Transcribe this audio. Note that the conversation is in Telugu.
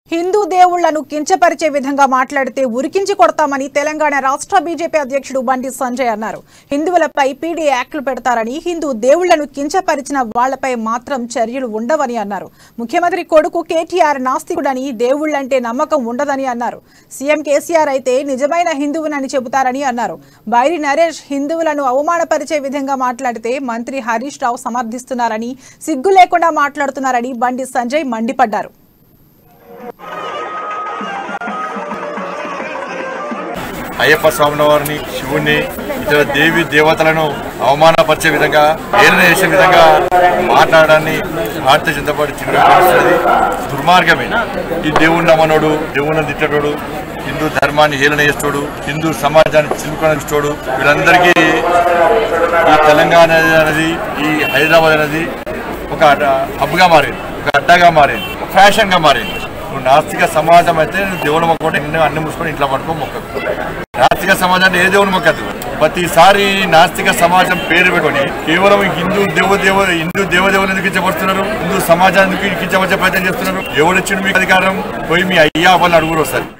హిందూ దేవుళ్లను కించపరిచే విధంగా మాట్లాడితే ఉరికించి కొడతామని తెలంగాణ రాష్ట్ర బీజేపీ అధ్యక్షుడు బండి సంజయ్ అన్నారు హిందువులపై పీడీ యాక్టులు పెడతారని హిందూ దేవుళ్లను కించపరిచిన వాళ్లపై మాత్రం చర్యలు ఉండవని అన్నారు ముఖ్యమంత్రి కొడుకు కేటీఆర్ నాస్తికుడని దేవుళ్లంటే నమ్మకం ఉండదని అన్నారు సీఎం కేసీఆర్ అయితే నిజమైన హిందువునని చెబుతారని అన్నారు బైరి నరేష్ హిందువులను అవమానపరిచే విధంగా మాట్లాడితే మంత్రి హరీష్ రావు సమర్థిస్తున్నారని సిగ్గు లేకుండా మాట్లాడుతున్నారని బండి సంజయ్ మండిపడ్డారు అయ్యప్ప స్వామి వారిని శివుణ్ణి ఇతర దేవి దేవతలను అవమానపరిచే విధంగా ఏలన చేసే విధంగా మాట్లాడడాన్ని భారతీయ జనతా పార్టీ తీవ్రపరుస్తుంది దుర్మార్గమే ఈ దేవుణ్ణి నమ్మనోడు దేవుణ్ణి తిట్టడోడు హిందూ ధర్మాన్ని హేళన చేస్తోడు హిందూ సమాజాన్ని చిలుకొనిస్తోడు వీళ్ళందరికీ ఈ తెలంగాణ అనేది ఈ హైదరాబాద్ అనేది ఒక అడ్డ- హబ్గా మారింది ఒక అడ్డాగా మారింది ఒక ఫ్యాషన్గా మారింది నువ్వు నాస్తిక సమాజం అయితే నువ్వు దేవుని మొక్కటి అన్ని మూసుకొని ఇంట్లో పట్టుకో మొక్కదు నాస్తిక సమాజాన్ని ఏ దేవుని మొక్కదు ప్రతిసారి నాస్తిక సమాజం పేరు పెట్టుకొని కేవలం హిందూ దేవదేవ హిందూ దేవదేవులు ఎందుకు ఇచ్చబడుతున్నారు హిందూ సమాజాన్ని ఎందుకు ఇచ్చబడిచే ప్రయత్నం చేస్తున్నారు ఎవడొచ్చిండు మీకు అధికారం పోయి మీ అయ్యా వాళ్ళు అడుగురు వస్తారు